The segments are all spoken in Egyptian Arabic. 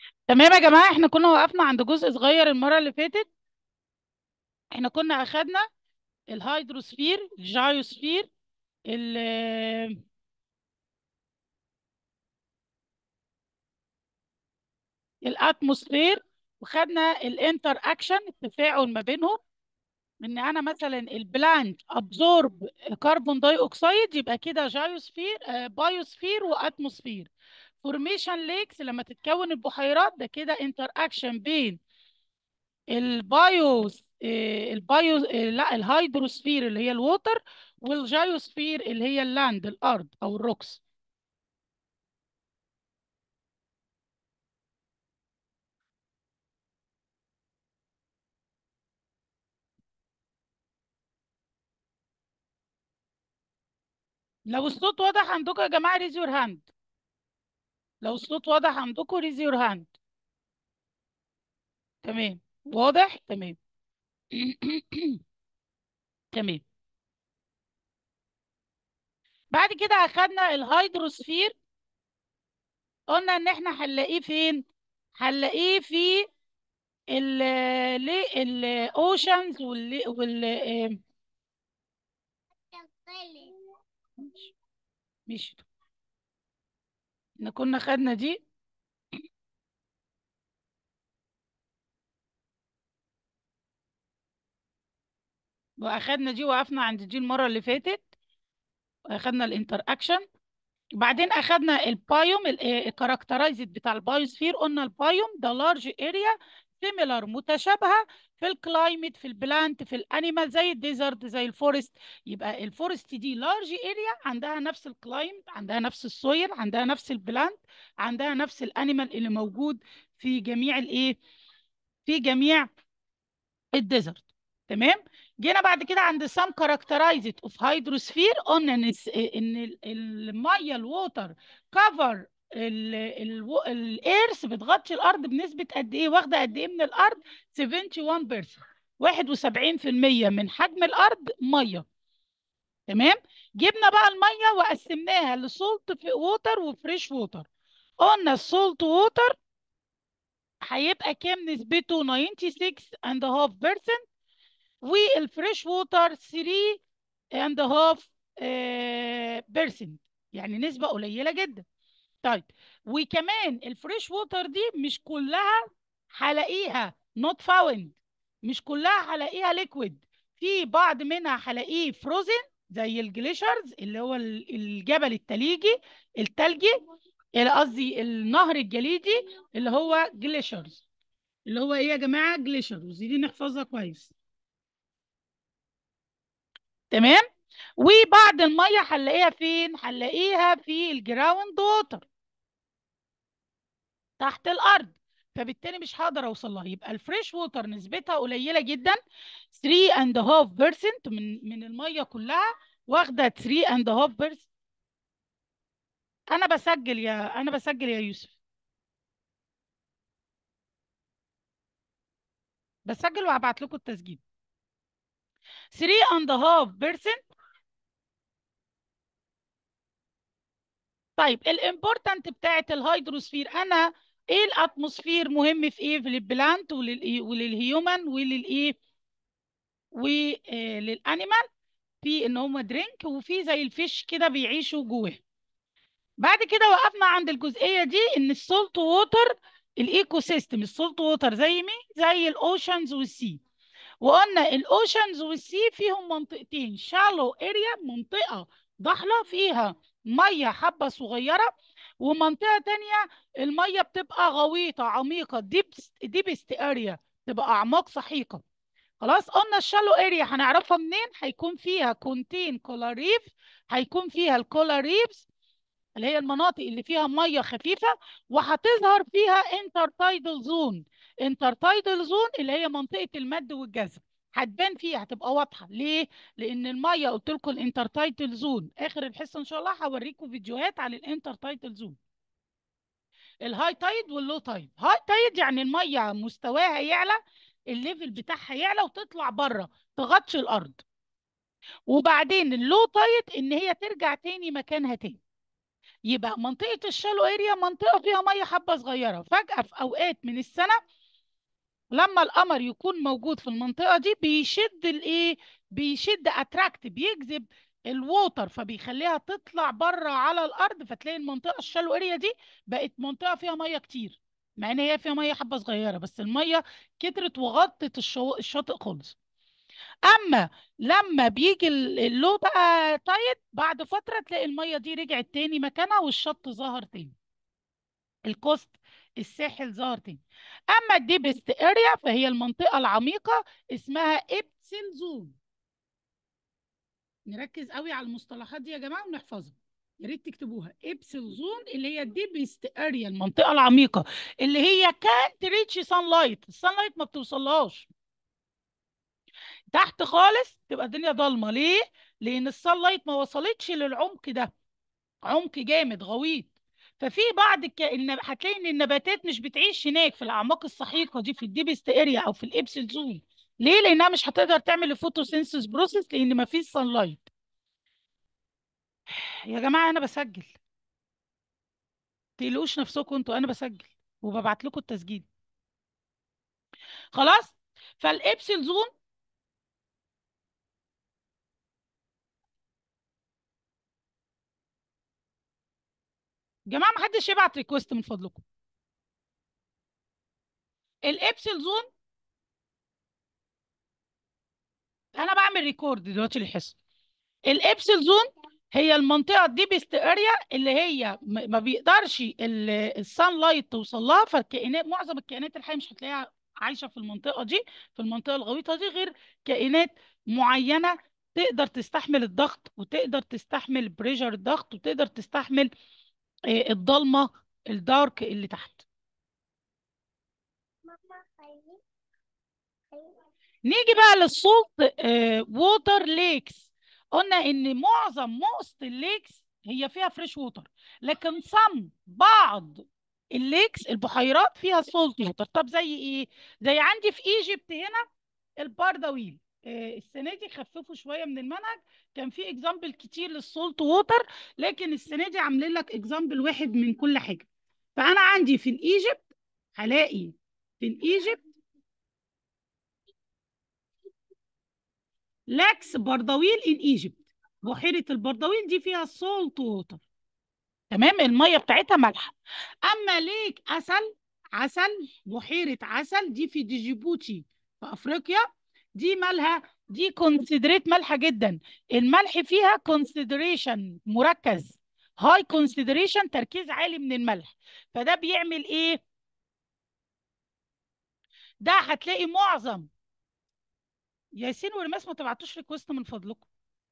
تمام يا جماعة احنا كنا وقفنا عند جزء صغير المرة اللي فاتت احنا كنا اخدنا الهيدروسفير الجايوسفير ال الاتموسفير وخدنا الانتر اكشن التفاعل ما بينهم ان انا مثلا البلانت ابزورب كربون داي اوكسيد يبقى كده جايوسفير آه، بايوسفير واتموسفير فورميشن ليكس لما تتكون البحيرات ده كده انتر اكشن بين البايوس آه، البايو آه، لا الهيدروسفير اللي هي الووتر والجايوسفير اللي هي اللاند الارض او الروكس لو الصوت واضح عندكم يا جماعه ريز يور هاند لو الصوت واضح عندكم ريز يور هاند تمام واضح تمام تمام بعد كده اخدنا الهيدروسفير قلنا ان احنا هنلاقيه فين هنلاقيه في ال الاوشنز وال وال آه، مش احنا كنا خدنا دي واخدنا دي وقفنا عند دي المره اللي فاتت واخدنا الانتر اكشن وبعدين اخدنا البايوم الكاركترايزد بتاع البايوسفير قلنا البايوم ده لارج اريا سيميلر متشابهه في الكلايمت في البلانت في الانيمال زي الديزرت زي الفورست يبقى الفورست دي لارج اريا عندها نفس الكلايمت عندها نفس السويل عندها نفس البلانت عندها نفس الانيمال اللي موجود في جميع الايه في جميع الديزرت تمام جينا بعد كده عند some characterized of hydrosphere قلنا ان الس- ان ال- الميه الووتر كفر الايرث بتغطي الارض بنسبه قد ايه واخده قد ايه من الارض 71% 71% من حجم الارض ميه تمام جبنا بقى الميه وقسمناها لسولت ووتر وفريش ووتر قلنا السولت ووتر هيبقى كام نسبته 96.5% والفريش ووتر 3 اند هاف بيرسنت يعني نسبة قليلة جدا طيب وكمان الفريش ووتر دي مش كلها هلاقيها نوت فاوند مش كلها هلاقيها ليكويد في بعض منها هلاقيه فروزن زي الجليشرز اللي هو ال- الجبل التليجي التلجي اللي قصدي النهر الجليدي اللي هو جليشرز اللي هو ايه يا جماعة جليشرز دي نحفظها كويس تمام وبعد الميه هنلاقيها فين هنلاقيها في الجراوند ووتر تحت الارض فبالتالي مش هقدر اوصل لها يبقى الفريش ووتر نسبتها قليله جدا 3 اند هاف بيرسنت من من الميه كلها واخده 3 اند هاف بيرسنت انا بسجل يا انا بسجل يا يوسف بسجل وهبعت لكم التسجيل 3 اند هاف بيرسنت طيب الامبورتنت بتاعت الهيدروسفير انا ايه الاتموسفير مهم في ايه في البلانت ولل وللهيومن وللايه وللانيمال في ان هم درينك وفي زي الفيش كده بيعيشوا جواه بعد كده وقفنا عند الجزئيه دي ان السولت ووتر الايكو سيستم السولت ووتر زي مين زي الاوشنز والسي وقلنا الاوشنز والسي فيهم منطقتين شالو اريا منطقه ضحله فيها ميه حبه صغيره ومنطقه تانية الميه بتبقى غويطه عميقه ديب ديبست اريا تبقى اعماق سحيقه خلاص قلنا الشالو اريا هنعرفها منين هيكون فيها كونتين كولاريف هيكون فيها الكولاريفز اللي هي المناطق اللي فيها ميه خفيفه وهتظهر فيها انترتايدال زون انترتايدال زون اللي هي منطقه المد والجزر هتبان فيها هتبقى واضحه ليه لان الميه قلت لكم الانترتايدال زون اخر الحصه ان شاء الله هوريكم فيديوهات على الانترتايدال زون الهاي تايد واللو تايد هاي تايد يعني الميه مستواها يعلى الليفل بتاعها يعلى وتطلع بره تغطي الارض وبعدين اللو تايد ان هي ترجع تاني مكانها تاني يبقى منطقة الشالو اريا منطقة فيها مية حبة صغيرة فجأة في أوقات من السنة لما القمر يكون موجود في المنطقة دي بيشد الايه بيشد اتراكت بيجذب الووتر فبيخليها تطلع بره على الارض فتلاقي المنطقة الشالو اريا دي بقت منطقة فيها مية كتير مع ان هي فيها مية حبة صغيرة بس المية كترت وغطت الشو... الشاطئ خالص اما لما بيجي ال- اللو بقى تايت بعد فترة تلاقي المية دي رجعت تاني مكانها والشط ظهر تاني الكوست الساحل ظهر تاني اما الديبست اريا فهي المنطقه العميقه اسمها ابسل زون نركز قوي على المصطلحات دي يا جماعه ونحفظها يا ريت تكتبوها ابسل زون اللي هي الديبست اريا المنطقه العميقه اللي هي كانت ريتش سان لايت السان لايت ما بتوصلهاش تحت خالص تبقى الدنيا ضلمه ليه لان السان لايت ما وصلتش للعمق ده عمق جامد غويط ففي بعض الك... النب... هتلاقي ان النباتات مش بتعيش هناك في الاعماق السحيقه دي في الديبست اريا او في الابسل زون ليه لانها مش هتقدر تعمل الفوتوسينثيس بروسيس لان ما فيش سان لايت يا جماعه انا بسجل تقلقوش نفسكم انتوا انا بسجل وببعت لكم التسجيل خلاص فالابسل زون جماعه ما حدش يبعت ريكوست من فضلكم الابسل زون انا بعمل ريكورد دلوقتي للحصه الابسل زون هي المنطقه دي بيست اريا اللي هي م- ما بيقدرش السان لايت توصل لها فالكائنات معظم الكائنات الحيه مش هتلاقيها عايشه في المنطقه دي في المنطقه الغويطه دي غير كائنات معينه تقدر تستحمل الضغط وتقدر تستحمل بريشر الضغط وتقدر تستحمل آه، الضلمه الدارك اللي تحت نيجي بقى للسولت ووتر ليكس قلنا ان معظم موست الليكس هي فيها فريش ووتر لكن صم بعض الليكس البحيرات فيها سولت ووتر طب زي ايه زي عندي في ايجيبت هنا الباردويل آه، السنه دي خففوا شويه من المنهج كان في اكزامبل كتير للسولت ووتر لكن السنه دي عاملين لك اكزامبل واحد من كل حاجه فانا عندي في الايجيبت هلاقي في الايجيبت لاكس بردويل ان ايجيبت بحيره البردويل دي فيها سولت ووتر تمام الميه بتاعتها مالحه اما ليك عسل عسل بحيره عسل دي في دجيبوتي في افريقيا دي مالها دي كونسيدريت مالحه جدا الملح فيها كونسيدريشن مركز هاي كونسيدريشن تركيز عالي من الملح فده بيعمل ايه ده هتلاقي معظم ياسين ورماس ما تبعتوش ريكوست من فضلكم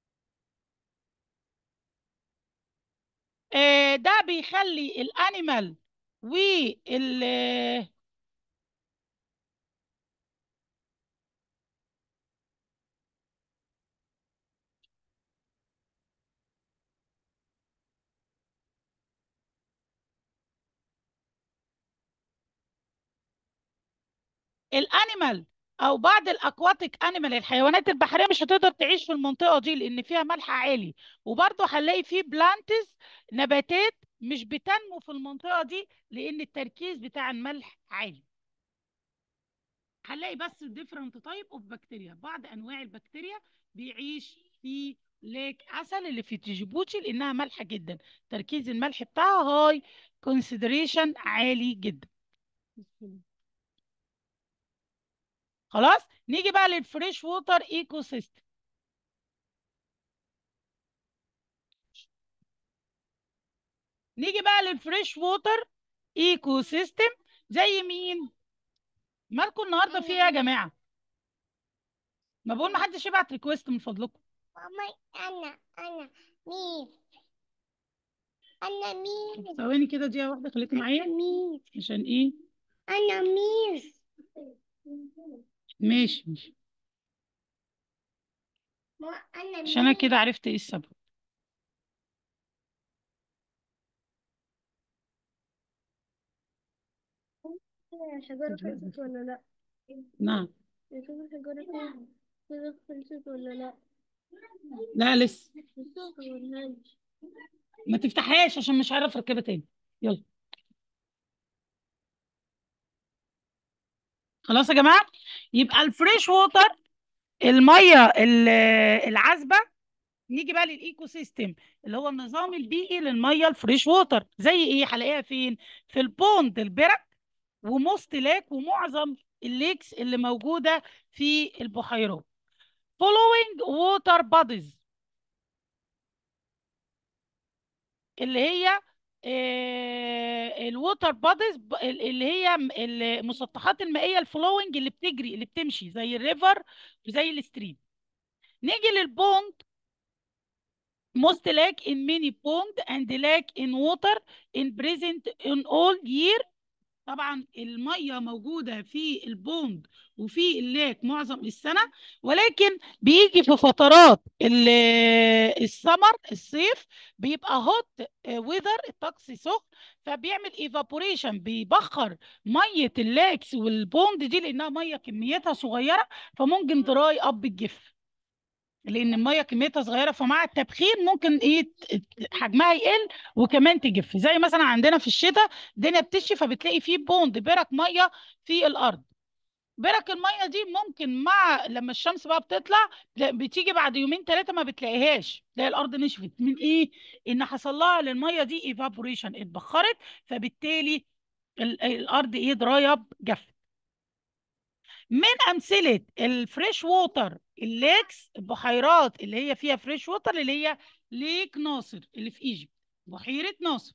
آه، ده بيخلي الانيمال وال الانيمال او بعض الاكواتيك انيمال الحيوانات البحريه مش هتقدر تعيش في المنطقه دي لان فيها ملح عالي وبرضه هنلاقي فيه بلانتس نباتات مش بتنمو في المنطقه دي لان التركيز بتاع الملح عالي هنلاقي بس different type of بكتيريا بعض انواع البكتيريا بيعيش في ليك عسل اللي في جيبوتي لانها مالحه جدا تركيز الملح بتاعها هاي كونسيدريشن عالي جدا خلاص نيجي بقى للفريش ووتر ايكو سيستم نيجي بقى للفريش ووتر ايكو سيستم زي مين مالكم النهارده في ايه يا جماعه ما بقول ما حدش يبعت ريكويست من فضلكم ماما أنا أنا ميس أنا ميس ثواني كده دقيقه واحده خليكم معايا ميس عشان ايه أنا ميس ماشي ماشي ماما أنا عشان انا ميس كده عرفت ايه السبب الحجارة خلصت ولا لا؟ نعم نشوف الحجارة خلصت كده خلصت ولا لا؟ لا لسه لسه مقولهاش ما تفتحهاش عشان مش عارف اركبها تاني يلا خلاص يا جماعه يبقى الفريش ووتر الميه ال- العذبه نيجي بقى للايكو سيستم اللي هو النظام البيئي للميه الفريش ووتر زي ايه هلاقيها فين في البوند البرك وموست لاك ومعظم الليكس اللي موجوده في البحيرات following water bodies اللي هي الووتر بوديز اللي هي م- المسطحات المائيه الفلوينج اللي بتجري اللي بتمشي زي الريفر وزي الستريم نيجي للبوند most lack in many pond and lack in water in present in all year طبعا الميه موجوده في البوند وفي اللاك معظم السنه ولكن بيجي في فترات ال- السمر الصيف بيبقى هوت ويذر الطقس سخن فبيعمل ايفابوريشن بيبخر ميه اللاكس والبوند دي لانها ميه كميتها صغيره فممكن دراي اب الجف لان الميه كميتها صغيره فمع التبخير ممكن ايه ت- ت- حجمها يقل وكمان تجف زي مثلا عندنا في الشتاء الدنيا بتشي فبتلاقي فيه بوند برك ميه في الارض برك الميه دي ممكن مع لما الشمس بقى بتطلع لا، بتيجي بعد يومين ثلاثه ما بتلاقيهاش تلاقي الارض نشفت من ايه ان حصل لها للميه دي ايفابوريشن اتبخرت فبالتالي ال- الارض ايه دراي اب جفت من امثله الفريش ووتر الليكس البحيرات اللي هي فيها فريش ووتر اللي هي ليك ناصر اللي في ايجيبت بحيره ناصر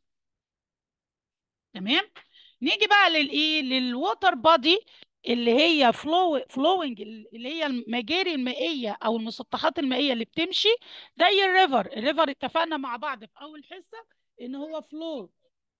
تمام نيجي بقى للايه للووتر بادي اللي هي فلو فلوينج اللي هي المجاري المائيه او المسطحات المائيه اللي بتمشي زي الريفر الريفر اتفقنا مع بعض في اول حصه ان هو فلو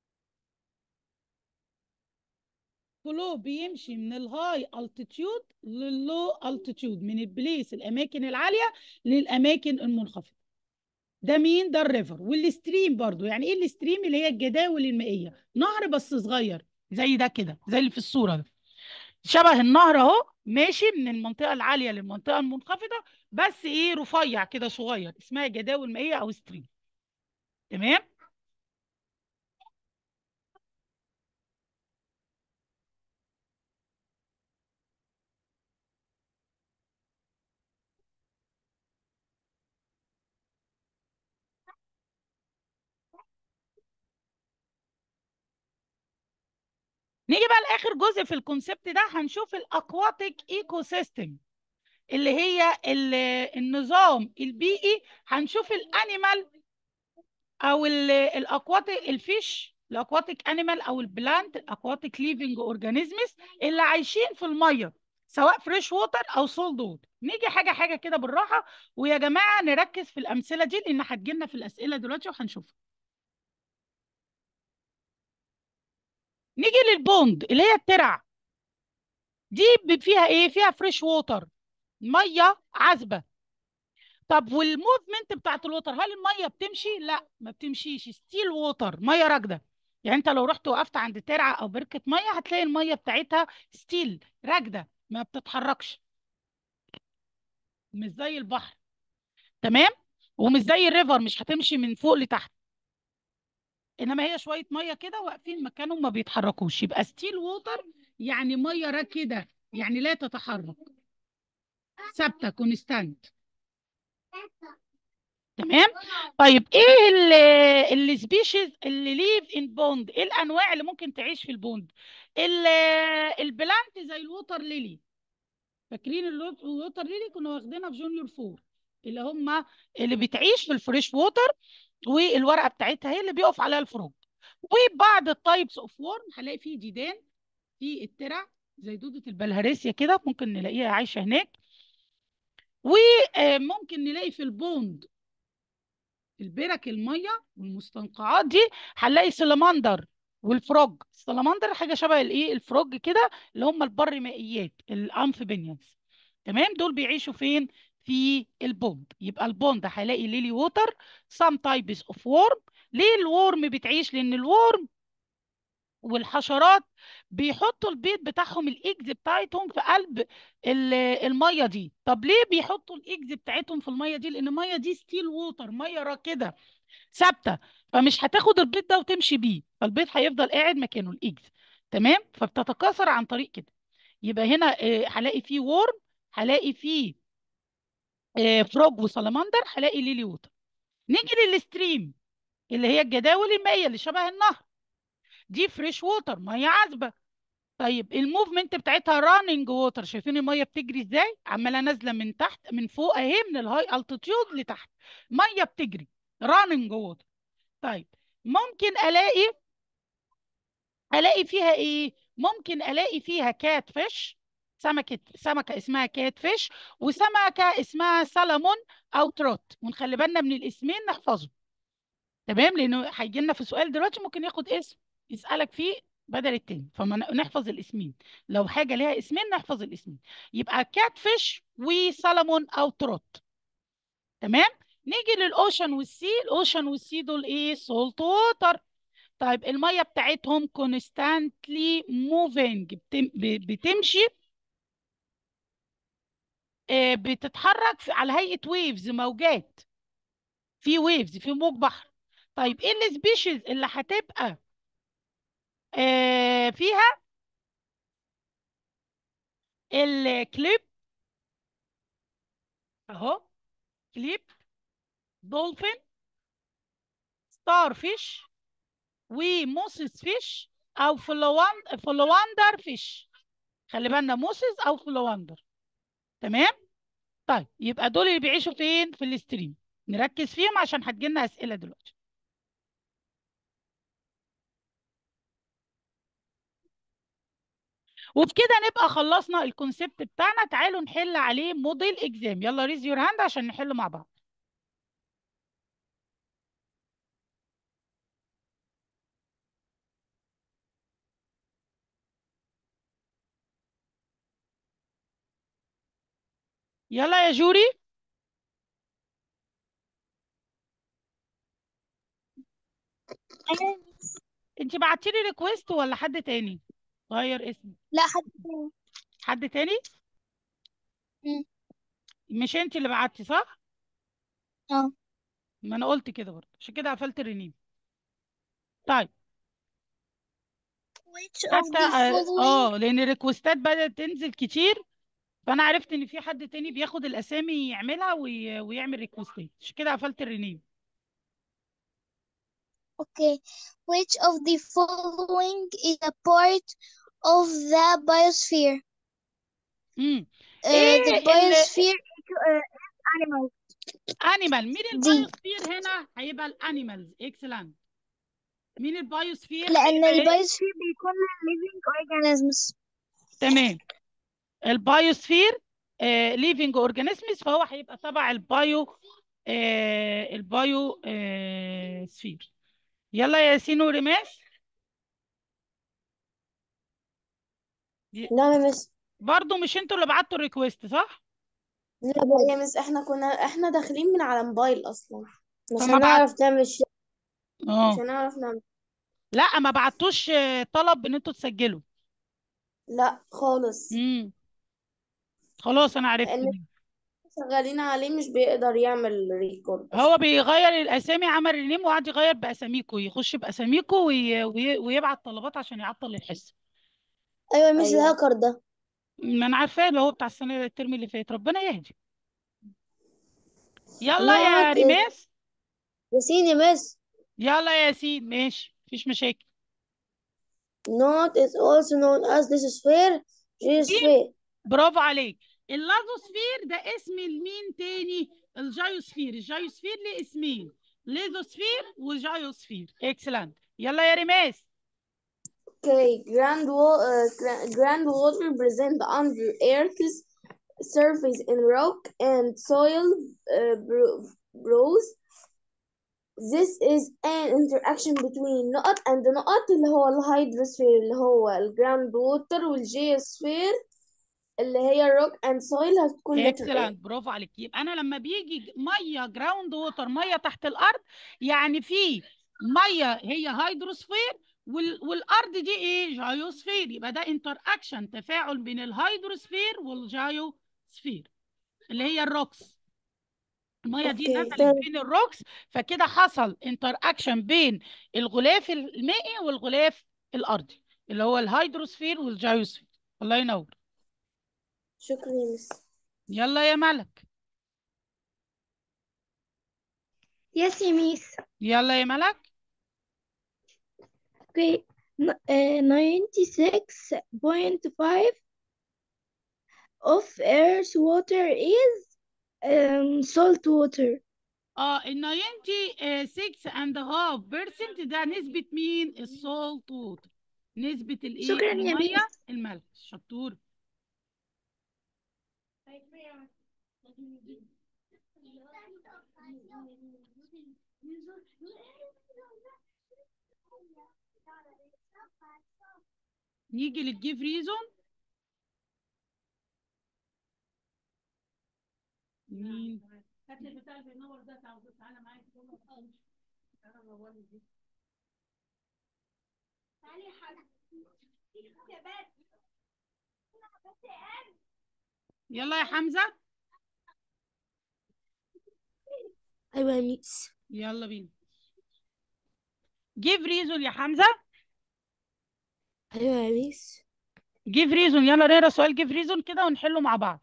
فلو بيمشي من الهاي التيتيود لللو التيتيود من البليس الاماكن العاليه للاماكن المنخفضه ده مين ده الريفر والستريم برضو يعني ايه الستريم اللي هي الجداول المائيه نهر بس صغير زي ده كده زي اللي في الصوره ده شبه النهر اهو ماشي من المنطقه العاليه للمنطقه المنخفضه بس ايه رفيع كده صغير اسمها جداول مائيه او ستريم تمام نيجي بقى لاخر جزء في الكونسبت ده هنشوف الاكواتيك ايكو سيستم اللي هي ال- النظام البيئي هنشوف الانيمال او الاكواتيك الفيش الاكواتيك انيمال او البلانت الاكواتيك ليفنج اورجانيزمز اللي عايشين في الميه سواء فريش ووتر او سولد ووتر نيجي حاجه حاجه كده بالراحه ويا جماعه نركز في الامثله دي لان هتجيلنا في الاسئله دلوقتي وهنشوفها نيجي للبوند اللي هي الترع دي ب- فيها ايه فيها فريش ووتر ميه عذبه طب والموفمنت بتاعت الوتر هل الميه بتمشي لا ما بتمشيش ستيل ووتر ميه راكده يعني انت لو رحت وقفت عند ترعه او بركه ميه هتلاقي الميه بتاعتها ستيل راكده ما بتتحركش مش زي البحر تمام ومش زي الريفر مش هتمشي من فوق لتحت انما هي شويه ميه كده واقفين مكانهم ما بيتحركوش يبقى ستيل ووتر يعني ميه راكده يعني لا تتحرك ثابته كونستانت تمام طيب ايه السبيشيز اللي ليف ان بوند ايه الانواع اللي ممكن تعيش في البوند ال- البلانت زي الووتر ليلي فاكرين اللو- الووتر ليلي كنا واخدينها في جونيور فور اللي هم اللي بتعيش في الفريش ووتر والورقه بتاعتها هي اللي بيقف عليها الفروج وبعض التايبس اوف وورم هنلاقي فيه ديدان في الترع زي دودة البلهارسيا كده ممكن نلاقيها عايشة هناك وممكن نلاقي في البوند البرك الميه والمستنقعات دي هنلاقي سلمندر والفروج السلمندر حاجه شبه الايه الفروج كده اللي هم البر مائيات الامفيبينيانز تمام دول بيعيشوا فين في البوند يبقى البوند هيلاقي ليلي ووتر سام تايبس اوف وورم ليه الورم بتعيش لان الورم والحشرات بيحطوا البيض بتاعهم الايجز بتاعتهم في قلب ال- الميه دي طب ليه بيحطوا الايجز بتاعتهم في الميه دي لان الميه دي ستيل ووتر ميه راكده ثابته فمش هتاخد البيض ده وتمشي بيه فالبيض هيفضل قاعد مكانه الايجز تمام فبتتكاثر عن طريق كده يبقى هنا آه، هلاقي فيه وورم هلاقي فيه آه، فروج وسلمندر هلاقي ليلي ووتر نيجي للستريم اللي هي الجداول المائيه اللي شبه النهر دي فريش ووتر ميه عذبه طيب الموفمنت بتاعتها راننج ووتر شايفين الميه بتجري ازاي عماله نازله من تحت من فوق اهي من الهاي التيتيود لتحت ميه بتجري راننج ووتر طيب ممكن الاقي الاقي فيها ايه ممكن الاقي فيها كات فيش سمكه سمكه اسمها كات فيش وسمكه اسمها سلمون او تروت ونخلي بالنا من الاسمين نحفظهم تمام لانه هيجي لنا في سؤال دلوقتي ممكن ياخد اسم يسالك فيه بدل التاني فما ن- نحفظ الاسمين لو حاجه ليها اسمين نحفظ الاسمين يبقى كات فيش وسلمون او تروت تمام نيجي للاوشن والسي الاوشن والسي دول ايه سولت ووتر طيب الميه بتاعتهم constantly moving بتم- ب- بتمشي آه، بتتحرك في- على هيئه ويفز موجات في ويفز في موج بحر طيب ايه السبيشيز اللي هتبقى آه، فيها الكليب اهو كليب دولفين ستار فيش وموسس فيش او فلوان فلواندر فيش خلي بالنا موسس او فلواندر تمام طيب يبقى دول اللي بيعيشوا فين في الاستريم نركز فيهم عشان هتجيلنا اسئله دلوقتي وبكده نبقى خلصنا الكونسيبت بتاعنا تعالوا نحل عليه موديل اكزام يلا ريز يور هاند عشان نحل مع بعض يلا يا جوري انت بعتي لي ريكويست ولا حد تاني غير اسمي لا حد تاني حد تاني مم. مش انت اللي بعتي صح اه ما انا قلت كده برضه عشان كده قفلت الرنين طيب which of حتى the اه following آه، لان الريكوستات بدأت تنزل كتير فانا عرفت ان في حد تاني بياخد الاسامي يعملها وي... ويعمل ريكوستات عشان كده قفلت الرنين okay which of the following is a part of the biosphere امم uh, the ايه ال biosphere uh, animals انيمال مين دي البايوسفير هنا هيبقى الانيمالز اكسلنت مين البايوسفير لأن هيبقى ايه البايوسفير بيكون living organisms تمام البايوسفير ليفنج اورجانيزمز فهو هيبقى تبع البايو آه البايو آه سفير يلا يا ياسين وريماس دي- لا يا مس برضو مش انتوا اللي بعتوا الريكويست صح لا بقى يا مس احنا كنا احنا داخلين من على موبايل اصلا مش فما بعت هنعرف نعمل شيء مش اه هنعرف نعمل لا ما بعتوش آه، طلب ان انتوا تسجلوا لا خالص امم خلاص انا عرفت لان مين. شغالين عليه مش بيقدر يعمل ريكورد هو بيغير الاسامي عمل رينيم وقعد يغير باساميكو يخش باساميكو وي... وي... ويبعت طلبات عشان يعطل الحصه ايوه مش ايوه الهاكر ده ما انا عارفاه اللي هو بتاع السنه الترم اللي فات ربنا يهدي يلا يا نوت ريماس ياسين يا مس يلا يا ياسين ماشي مفيش مشاكل not is also known as this sphere دي geosphere برافو عليك اللازوسفير ده اسم لمين تاني الجايوسفير الجايوسفير ليه اسمين ليزوسفير وجايوسفير اكسلنت يلا يا ريماس okay grand wa- uh, gra- groundwater present under Earth's surface in rock and soil uh, bro- bros This is an interaction between نقط and نقط اللي هو الهيدروسفير اللي هو الجراوند ووتر والجيوسفير اللي هي الروك and soil هتكون letter A اكسلنت برافو عليك يبقى انا لما بيجي ج- ميه جراوند ووتر ميه تحت الارض يعني في ميه هي هيدروسفير وال... والارض دي ايه جايوسفير يبقى ده انتر اكشن تفاعل بين الهيدروسفير والجايوسفير اللي هي الروكس الميه دي اوكي نزلت بين الروكس فكده حصل انتر اكشن بين الغلاف المائي والغلاف الارضي اللي هو الهيدروسفير والجيوسفير الله ينور شكرا يا مس يلا يا ملك Yes, Miss. يلا يا ملك Okay. N- uh, 96.5 of Earth's water is um, salt water. اه ال 96 and half percent ده نسبة مين؟ السولت ووتر نسبة الايه؟ شكرا يا المية ميس. الملح شطور نيجي للجيف ريزون مين؟ هات لي البتاع اللي بينور ده تعالى تعالى معايا تعالى نور لي دي. يلا يا حمزة أيوة يا ميس يلا بينا جيف ريزون يا حمزة أيوة يا ميس جيف ريزون يلا نقرا سؤال جيف ريزون كده ونحله مع بعض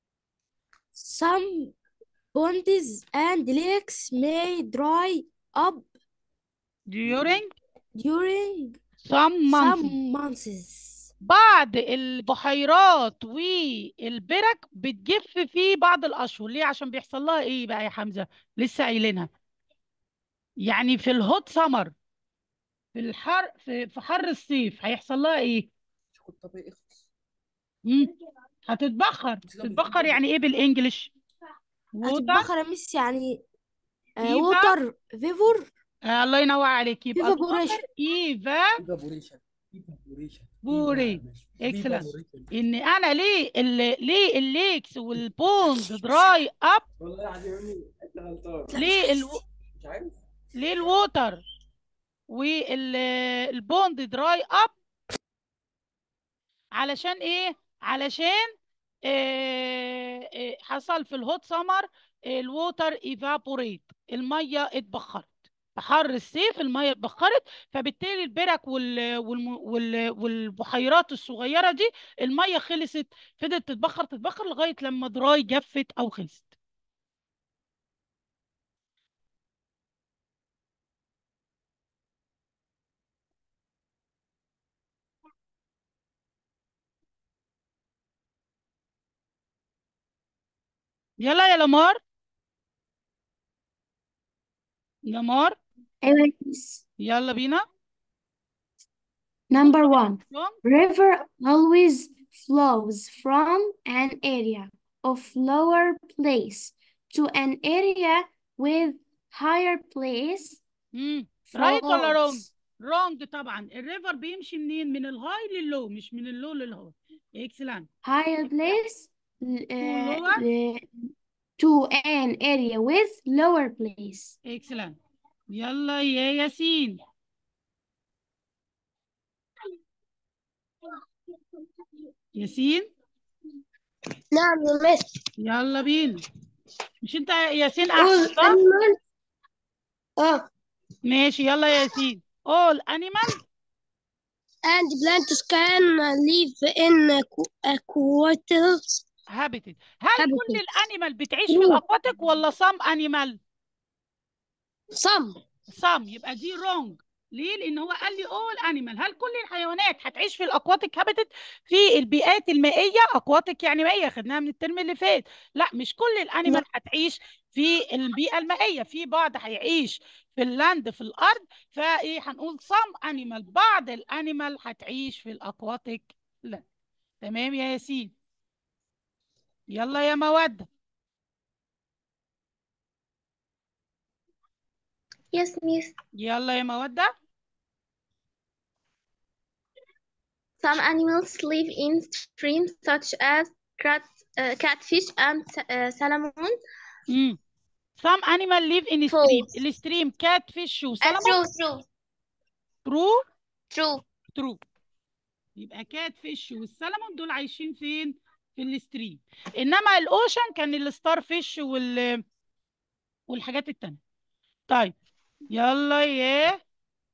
Some ponds and lakes may dry up during during some months some months. بعض البحيرات والبرك بتجف في بعض الأشهر ليه عشان بيحصل لها ايه بقى يا حمزة لسه قايلينها يعني في الهوت سمر في الحر في, في حر الصيف هيحصل لها ايه خد طبيعي اخلص مم. هتتبخر تتبخر يعني ايه بالانجلش ووتر هتتبخر يا ميس يعني إيفا. ووتر فيفور آه الله ينور عليك يبقى الوتر Evaporation. ايفا ايفابوريشن ايفابوريشن بوري. Excellent. ان انا ليه ال... ليه الليكس والبوند دراي اب والله العظيم يا ابني انت غلطان ليه ال... مش عارف ليه الووتر والبوند دراي اب علشان ايه علشان آه آه حصل في الهوت سمر الووتر ايفابوريت الميه اتبخرت في حر الصيف الميه اتبخرت فبالتالي البرك وال... والم... وال... والبحيرات الصغيره دي الميه خلصت فضلت تتبخر تتبخر لغايه لما دراي جفت او خلصت يلا يا لمار لمار أيوة يا ميس. يلا بينا Number one, يوم. river always flows from an area of lower place to an area with higher place مم. رايت ولا رونج flows. رونج طبعا الريفر بيمشي منين من الهاي لللو مش من اللو للهاي اكسلنت higher place uh, lower? uh, to an area with lower place. اكسلنت يلا يا ياسين ياسين نعم يا مس يلا بينا مش انت يا ياسين احمد صح animal اه ماشي يلا يا ياسين all animal and plants can live in aquatic habitat هل كل Habitat. الانيمال بتعيش في True. الاكواتيك ولا some animal some some يبقى دي wrong ليه؟ لأن هو قال لي all animal هل كل الحيوانات هتعيش في الأكواتيك هابيتت في البيئات المائية أكواتيك يعني مائية خدناها من الترم اللي فات لا مش كل الأنيمال هتعيش في البيئة المائية في بعض هيعيش في اللاند في الأرض فإيه هنقول some animal بعض الأنيمال هتعيش في الأكواتيك لا تمام يا ياسين يلا يا مودة yes miss يلا يا مودة Some animals live in streams such as cat, uh, catfish and uh, salmon. مم. some animal live in stream False. الستريم كات فيش Uh, وسلمون true, true, ترو true. ترو يبقى كات فيش والسلمون دول عايشين فين في الستريم انما الاوشن كان الستار فيش وال والحاجات التانية طيب يلا يا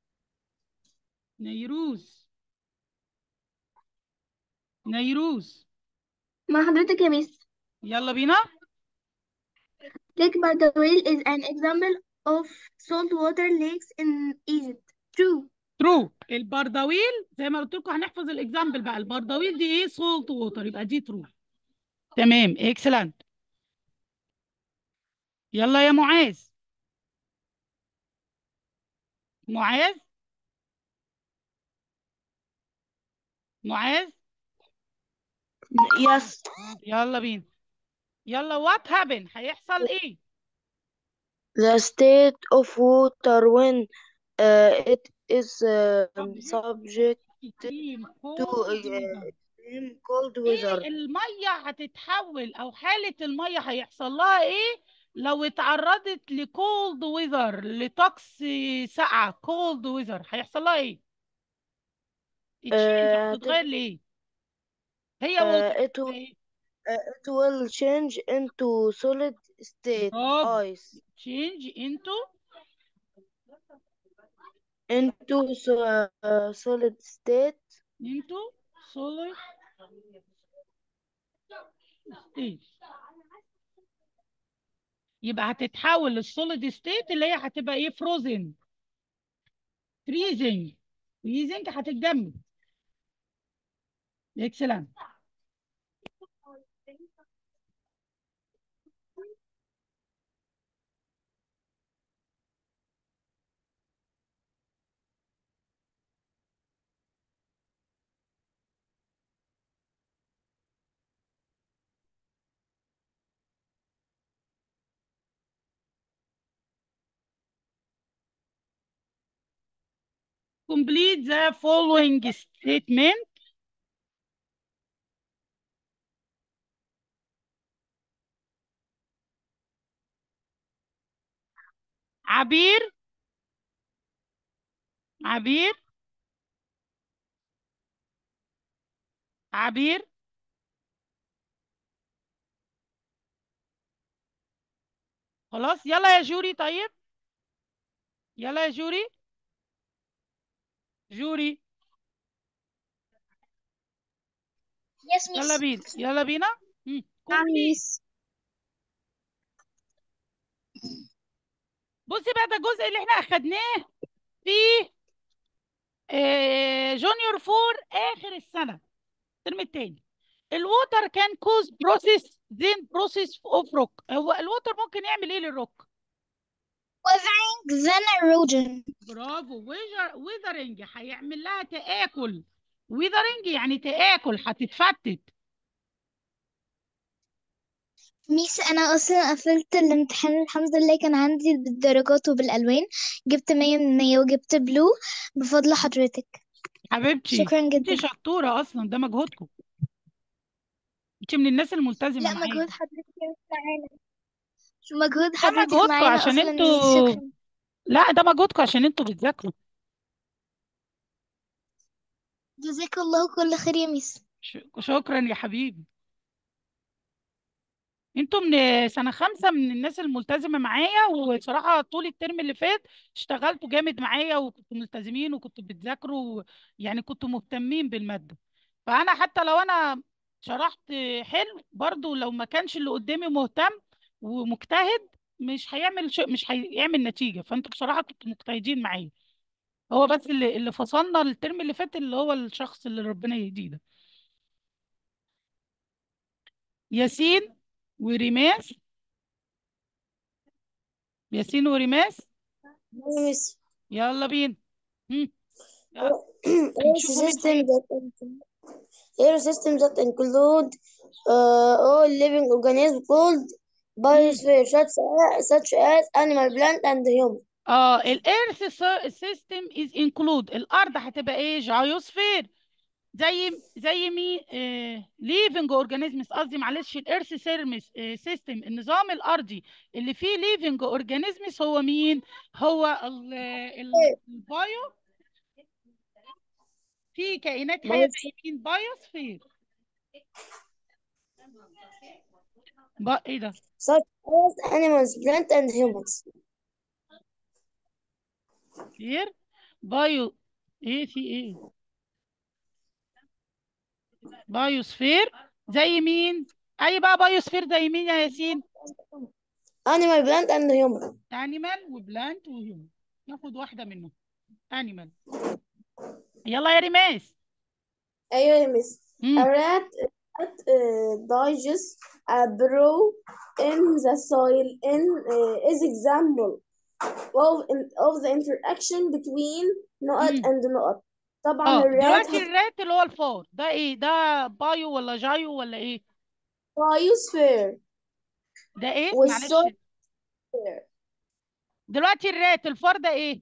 نيروز نيروز مع حضرتك يا ميس يلا بينا Lake Bardawil is an example of saltwater lakes in Egypt. True. ترو البردويل زي ما قلت لكم هنحفظ الاكزامبل بقى البردويل دي ايه سولت ووتر يبقى دي ترو تمام اكسلنت يلا يا معاذ معاذ معاذ Yes. يلا بينا يلا وات هابن هيحصل ايه The state of water when uh, it is um, subject extreme to cold uh, weather. extreme cold ايه weather. الميه هتتحول او حاله الميه هيحصل لها ايه لو اتعرضت لكولد ويذر لطقس ساقعه كولد ويذر هيحصل لها ايه تشينج آه، هتتغير ليه هي Uh, ووتر it will ايه uh, it will change into solid state برافو ice change into into so, uh, solid state into solid state يبقى هتتحول للسوليد ستيت اللي هي هتبقى ايه فروزن فريزنج فريزنج هتتجمد اكسلنت complete the following statement عبير عبير عبير خلاص يلا يا جوري طيب يلا يا جوري جوري Yes, يلا miss. بينا يلا بينا مم. نعم complete miss. بصي بقى ده الجزء اللي احنا اخدناه في جونيور فور اخر السنه الترم التاني الووتر كان كوز بروسيس زين بروسيس اوف روك هو الووتر ممكن يعمل ايه للروك Weathering then erosion. برافو ويذرنج هيعمل لها تآكل ويذرنج يعني تآكل هتتفتت ميس انا اصلا قفلت الامتحان الحمد لله كان عندي بالدرجات وبالالوان جبت 100 من 100 وجبت بلو بفضل حضرتك حبيبتي شكرا انت جدا شطوره اصلا ده مجهودكم انت من الناس الملتزمه لا معايا مجهود حضرتك معانا شو مجهود ده حضرتك مجهودكم معانا عشان اصلا انتوا ميس شكرا لا ده مجهودكم عشان انتوا بتذاكروا جزاك الله كل خير يا ميس ش- شكرا يا حبيبي انتوا من سنة خمسة من الناس الملتزمة معايا وصراحة طول الترم اللي فات اشتغلتوا جامد معايا وكنتوا ملتزمين وكنتوا بتذاكروا يعني كنتوا مهتمين بالمادة فأنا حتى لو أنا شرحت حلو برضو لو ما كانش اللي قدامي مهتم ومجتهد مش هيعمل شيء مش هيعمل نتيجة فانتوا بصراحة كنتوا مجتهدين معايا هو بس اللي اللي فصلنا الترم اللي فات اللي هو الشخص اللي ربنا يهديه ده ياسين وريماس ياسين وريماس Yes. يلا بينا هم، يلا Air هنشوفوا مين system هي that include air systems that include uh, all living organisms called هم. biosphere such as, such as animal, plant, and human. اه الايرث سيستم از انكلود الارض هتبقى ايه جايوسفير زي زي مي ليفنج اورجانيزمز قصدي معلش الارث سيستم النظام الارضي اللي فيه ليفنج اورجانيزمز هو مين هو ال- ال- البايو في كائنات حيه زي مين بايوسفير بقى ايه ده such as animals, plants, and humans. سفير بايو ايه في ايه بايوسفير زي مين اي بقى بايوسفير زي مين يا ياسين Animal, plant, and human. انيمال وبلانت وهيومن ناخد واحده منهم انيمال يلا يا ريماس أيوة يا مس. A مم. rat, rat uh, digests a burrow in the soil in uh, is example of, of the interaction between نقط مم. and نقط. طبعا اه الرات دلوقتي الرات اللي هو الفار ده ايه ده بايو ولا جايو ولا ايه بايوسفير ده ايه والسويل معلش دلوقتي الرات الفار ده ايه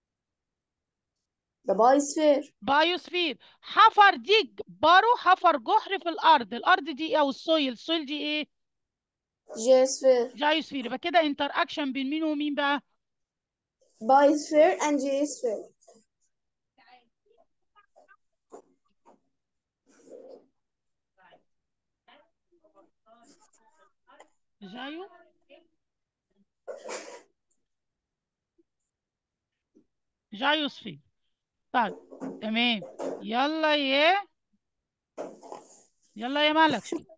ده بايوسفير بايوسفير حفر ديج بارو حفر جحر في الارض الارض دي ايه او السويل السويل دي ايه جيوسفير جايوسفير يبقى كده انتر اكشن بين مين ومين بقى بايوسفير and geosphere. جايو جايوسفير طيب تمام يلا يا يلا يا ملك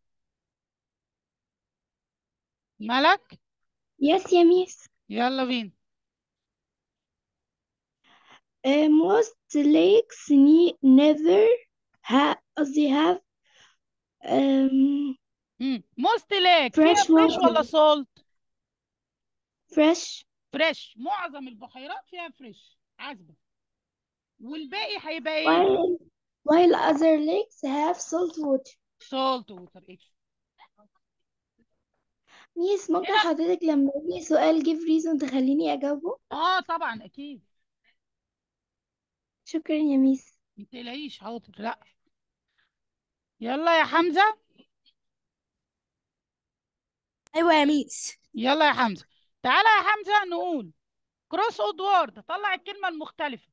ملك Yes, يا ميس. يلا بينا Uh, most lakes ne never have they have um, امم موست لاك فيها fresh فريش ولا water, سولت fresh, فريش معظم البحيرات فيها فريش عذبة والباقي هيبقى ايه while while other lakes have salt water. سولت ووتر اكس ميس ممكن هنا حضرتك لما يجي سؤال give reason تخليني أجاوبه؟ اه طبعا اكيد شكرا يا ميس. ما تقلقيش حاضر لا يلا يا حمزة ايوه يا ميس يلا يا حمزة تعالى يا حمزة نقول كروس اود وورد طلع الكلمة المختلفة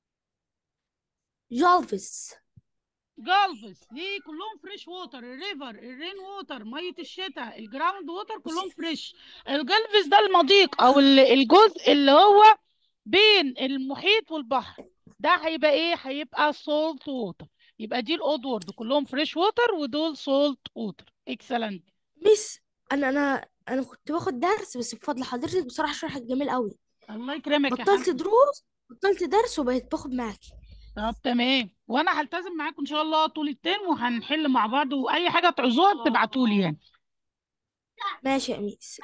جالفس جالفز ليه كلهم فريش ووتر الريفر الرين ووتر مية الشتاء الجراوند ووتر كلهم فريش الجلفز ده المضيق او ال- الجزء اللي هو بين المحيط والبحر ده هيبقى ايه هيبقى سولت ووتر يبقى دي الاود وورد كلهم فريش ووتر ودول سولت ووتر اكسلنت ميس انا انا انا كنت باخد درس بس بفضل حضرتك بصراحه شرحك جميل قوي الله يكرمك يا بطلت حمزة دروس بطلت درس وبقيت باخد معاكي طب تمام وانا هلتزم معاكم ان شاء الله طول الترم وهنحل مع بعض واي حاجه تعوزوها تبعتولي يعني ماشي يا ميس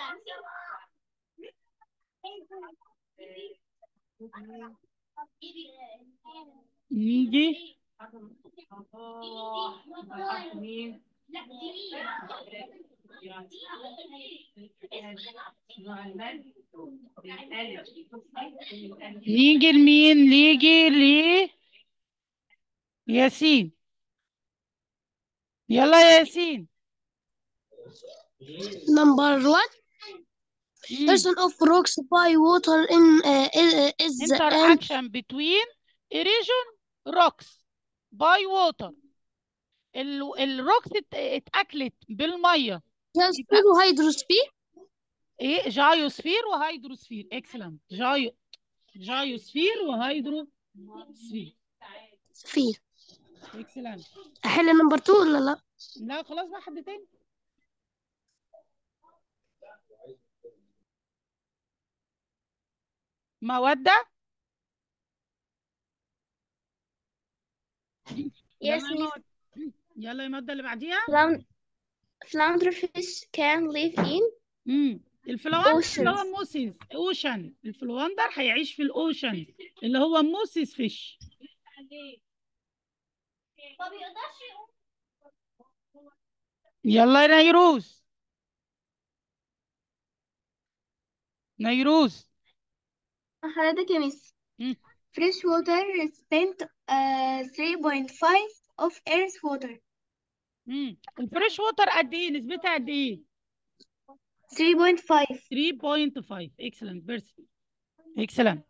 نيجي نيجي لمين نيجي ل ياسين يلا يا ياسين Number one, مم. person of rocks by water in uh, is, is an interaction between erosion rocks by water ال الروكس ات- اتاكلت بالميه geosphere وهيدروسفير ايه جايوسفير وهيدروسفير اكسلنت جايو جايوسفير وهيدروسفير سفير اكسلنت أحل نمبر 2 ولا لا؟ لا خلاص بقى حد تاني مودة Yes, يلا يا miss. مودة يلا يا مودة اللي بعديها Flound- Flounder fish can live in امم الفلوندر اللي هو oceans. موسيس اوشن الفلوندر هيعيش في الاوشن اللي هو موسيس فيش يلا يا نيروز نيروز حضرتك يا ميس مم. fresh water spent uh, 3.5 of earth water امم الفريش ووتر قد ايه نسبتها قد ايه 3.5 3.5 excellent بيرسون excellent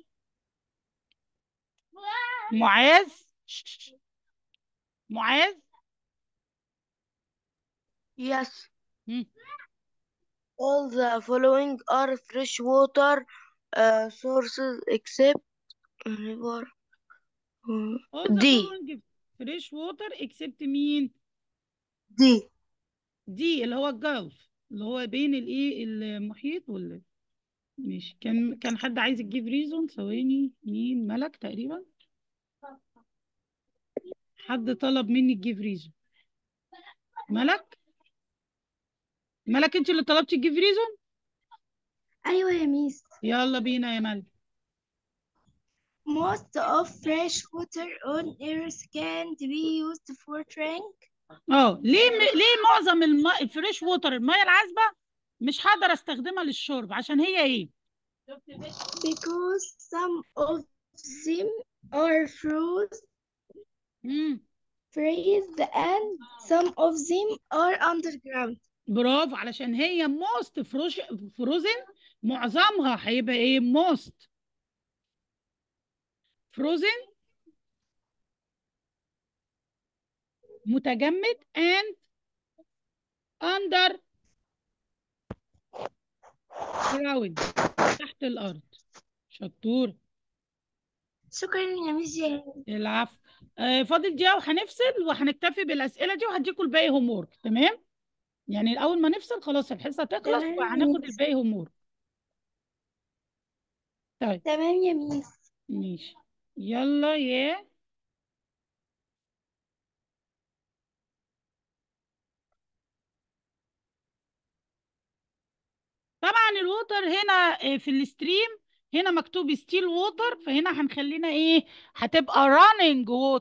معاذ معاذ Yes. مم. All the following are fresh water uh, sources except river. all the D. following fresh water except مين D. دي اللي هو الجلف اللي هو بين الايه المحيط وال ماشي كان كان حد عايز يجيب ريزون ثواني مين ملك تقريبا حد طلب مني تجيب ريزون ملك ملك انت اللي طلبتي تجيب ريزون أيوة يا ميس يلا بينا يا ملك Most of fresh water on earth can't be used for drink اه ليه م... ليه معظم الماء الفريش ووتر الميه العذبه مش هقدر استخدمها للشرب عشان هي ايه because some of them are froze امم freeze and some of them are underground برافو علشان هي موست فروش فروزن معظمها هيبقى ايه موست فروزن متجمد and under ground تحت الأرض شطور شكرا يا ميس جهاد العفو آه فاضل دقيقة وهنفصل وهنكتفي بالأسئلة دي وهديكم الباقي هوم وورك تمام يعني أول ما نفصل خلاص الحصة تخلص تمام وهناخد ميس. الباقي هوم وورك طيب تمام يا ميس ماشي يلا يا طبعا الووتر هنا آه، في الستريم هنا مكتوب ستيل ووتر فهنا هنخلينا ايه هتبقى راننج ووتر